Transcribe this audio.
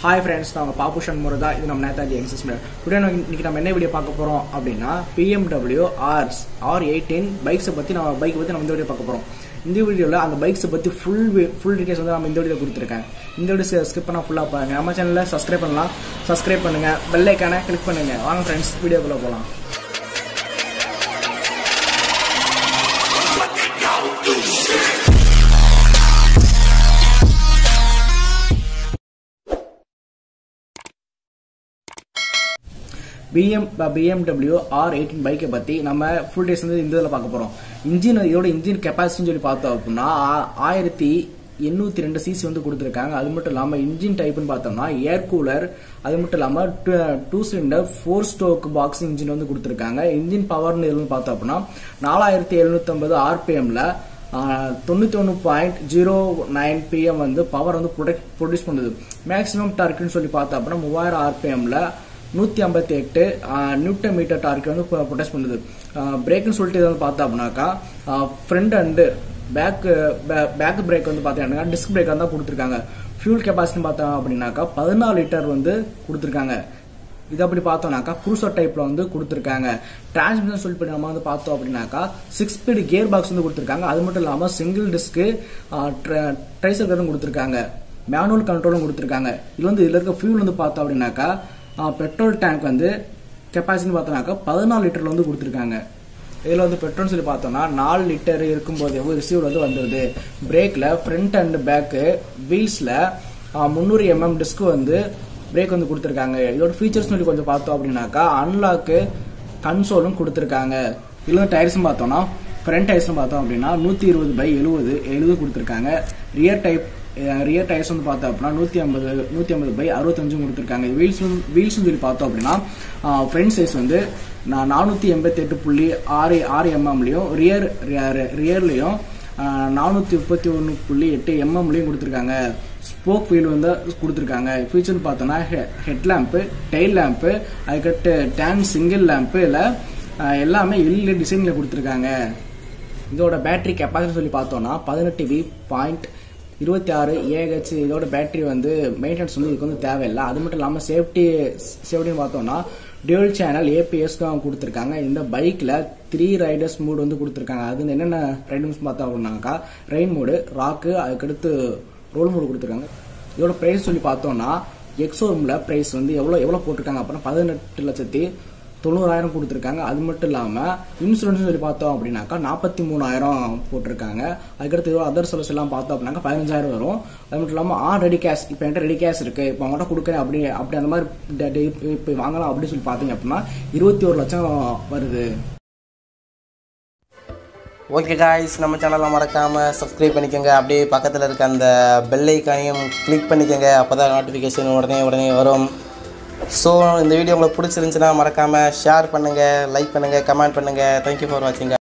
hi friends நான் உங்கள் பாப்பு சண்முருகா இது நம்ம நேதாஜி யங்ஸ்டர்ஸ் டுடே நம்ம இன்னைக்கு நம்ம என்ன வீடியோ பார்க்க போகிறோம் அப்படின்னா பிஎம்டபிள்யூ ஆர்ஸ் ஆர் எயிட்டீன் பைக்ஸை பற்றி நம்ம பைக்கை பற்றி நம்ம இந்த வீடியோ பார்க்க போகிறோம் இந்த வீடியோவில் அந்த பைக்ஸை பற்றி ஃபுல் ஃபுல் டீட்டெயில்ஸ் வந்து நம்ம இந்த வீடியோ கொடுத்துருக்கேன் இந்த வீடியோ ஸ்கிப் பண்ணால் ஃபுல்லாக பாருங்க நம்ம சேனலில் சப்ஸ்கிரைப் பண்ணலாம் சப்ஸ்கிரைப் பண்ணுங்கள் பெல் ஐக்கானை கிளிக் பண்ணுங்கள் வாங்க ஃப்ரெண்ட்ஸ் வீடியோக்குள்ளே போகலாம் பிஎம் பிஎம்டபிள்யூ ஆர் எயிட்டின் பைக்கை பற்றி நம்ம ஃபுல் டேஸ் வந்து இந்த இதில் பார்க்க போகிறோம் இன்ஜின் இதோட இன்ஜின் கெப்பாசிட்டின்னு சொல்லி பார்த்தோம் அப்படின்னா ஆ- ஆயிரத்தி எண்ணூற்றி ரெண்டு சிசி வந்து கொடுத்துருக்காங்க அது மட்டும் இல்லாமல் இன்ஜின் டைப்னு பார்த்தோம்னா ஏர் கூலர் அது மட்டும் இல்லாமல் two cylinder four stroke box engine வந்து கொடுத்துருக்காங்க இன்ஜின் பவர்னு எதுன்னு பார்த்தோம் அப்படின்னா நாலாயிரத்தி எழுநூத்தம்பது ஆர்பிஎம்ல தொண்ணூத்தி ஒன்று பாயிண்ட் ஜீரோ நைன் பிஎம் வந்து பவர் வந்து ப்ரொடியூஸ் பண்ணுது மேக்ஸிமம் டார்க்குன்னு சொல்லி பார்த்தோம் அப்படின்னா மூவாயிரம் ஆர்பிஎம்ல நூற்றி ஐம்பத்தி எட்டு நியூட்டன் மீட்டர் டார்க் வந்து ப்ரொடெக்ட் பண்ணுது பிரேக்னு சொல்லிட்டு இதை வந்து பார்த்தோம் அப்படின்னாக்கா front and back back brake வந்து பார்த்தீங்கன்னா டிஸ்க் பிரேக் தான் கொடுத்துருக்காங்க ஃபியூல் கெப்பாசிட்டி பார்த்தோம் அப்படின்னாக்கா பதினாலு லிட்டர் வந்து கொடுத்துருக்காங்க இது அப்படி பார்த்தோம்னாக்கா குரூசர் டைப்ல வந்து கொடுத்துருக்காங்க டிரான்ஸ்மிஷன் சொல்லி பண்ணி நம்ம வந்து பார்த்தோம் அப்படின்னாக்கா சிக்ஸ் ஸ்பீடு கியர் பாக்ஸ் வந்து கொடுத்துருக்காங்க அது மட்டும் இல்லாமல் சிங்கிள் டிஸ்க்கு ட்ரைசர் கொடுத்துருக்காங்க மேனுவல் கண்ட்ரோலும் கொடுத்துருக்காங்க இது வந்து இதுல இருக்க ஃபியூல் வந்து பார்த்தோம் அப்படின்னாக்கா பெட்ரோல் டேங்க் வந்து கெப்பாசிட்டி பார்த்தோம்னாக்கா பதினாலு லிட்டர்ல வந்து கொடுத்துருக்காங்க இதில் வந்து பெட்ரோல் சொல்லி பார்த்தோம்னா நாலு லிட்டர் இருக்கும்போதே ரிசீவ் வந்து வந்துடுது பிரேக்கில் ஃப்ரண்ட் அண்ட் பேக்கு வீல்ஸில் முந்நூறு எம்எம் டிஸ்க் வந்து பிரேக் வந்து கொடுத்துருக்காங்க இதோட ஃபீச்சர்ஸ் சொல்லி கொஞ்சம் பார்த்தோம் அப்படின்னாக்கா அன்லாக்கு கன்சோலும் கொடுத்துருக்காங்க இதில் வந்து டயர்ஸும் பார்த்தோம்னா ஃப்ரண்ட் டயர்ஸ்னு பார்த்தோம் அப்படின்னா நூற்றி இருபது பை எழுபது எழுபது கொடுத்துருக்காங்க ரியர் டைப் ரியர் டயர்ஸ் வந்து பார்த்தோம் அப்படின்னா நூற்றி ஐம்பது நூற்றி ஐம்பது பை அறுபத்தஞ்சும் கொடுத்துருக்காங்க வீல்ஸ் வீல்ஸ் சொல்லி பார்த்தோம் அப்படின்னா ஃப்ரண்ட் சைஸ் வந்து நான் நானூற்றி எண்பத்தி எட்டு புள்ளி ஆறு ஆறு எம்எம்லையும் ரியர் ரியர்லையும் நானூற்றி முப்பத்தி ஒன்று புள்ளி எட்டு எம்எம்லையும் கொடுத்துருக்காங்க ஸ்போக் வீல் வந்து கொடுத்துருக்காங்க ஃபீச்சர்னு பார்த்தோன்னா ஹெட் லேம்ப்பு டெயில் லேம்ப்பு அதுக்கடுத்து டேன் சிங்கிள் லேம்ப்பு இல்லை எல்லாமே எல்இடி டிசைனில் கொடுத்துருக்காங்க இதோட பேட்டரி கெப்பாசிட்டி சொல்லி பார்த்தோம்னா பதினெட்டு வி பாயிண்ட் இருபத்தி ஆறு ஏஹெச் இதோட பேட்டரி வந்து மெயின்டெனன்ஸ் வந்து இதுக்கு வந்து தேவையில்லை அது மட்டும் இல்லாமல் சேஃப்டி சேஃப்டின்னு பார்த்தோம்னா டியூல் சேனல் ஏபிஎஸ் தான் கொடுத்துருக்காங்க இந்த பைக்கில் த்ரீ ரைடர்ஸ் மூட் வந்து கொடுத்துருக்காங்க அது என்னென்ன ரைடர்ஸ் பார்த்தோம் அப்படின்னாக்கா ரெயின் மூடு ராக்கு அதுக்கடுத்து ரோல் மூடு கொடுத்துருக்காங்க இதோட ப்ரைஸ் சொல்லி பார்த்தோம்னா எக்ஸோரூமில் ப்ரைஸ் வந்து எவ்வளோ எவ்வளோ போட்டிருக்காங்க அப்படின்னா பதினெட்டு லட்சத்தி தொண்ணூறாயிரம் கொடுத்துருக்காங்க அது மட்டும் இல்லாமல் இன்சூரன்ஸ் சொல்லி பார்த்தோம் அப்படின்னாக்கா நாற்பத்தி மூணாயிரம் போட்டிருக்காங்க அதுக்கடுத்து இதோட அதர் சர்வீஸ் எல்லாம் பார்த்தோம் அப்படின்னாக்கா பதினஞ்சாயிரம் வரும் அது மட்டும் இல்லாமல் ஆ ரெடி கேஷ் இப்போ என்கிட்ட ரெடி கேஷ் இருக்கு இப்போ அவங்கள்ட்ட கொடுக்குறேன் அப்படி அப்படி அந்த மாதிரி இப்போ வாங்கலாம் அப்படின்னு சொல்லி பார்த்தீங்க அப்படின்னா இருபத்தி ஒரு லட்சம் வருது ஓகே காய்ஸ் நம்ம சேனலை மறக்காமல் சப்ஸ்கிரைப் பண்ணிக்கோங்க அப்படியே பக்கத்தில் இருக்க அந்த பெல் ஐக்கானையும் கிளிக் பண்ணிக்கோங்க அப்போ தான் நோட்டிஃபிகேஷன் உடனே உடனே வரும் ஸோ இந்த வீடியோ உங்களுக்கு பிடிச்சிருந்துச்சுன்னா மறக்காமல் ஷேர் பண்ணுங்கள் லைக் பண்ணுங்கள் கமெண்ட் பண்ணுங்கள் தேங்க்யூ ஃபார் வாட்சிங்க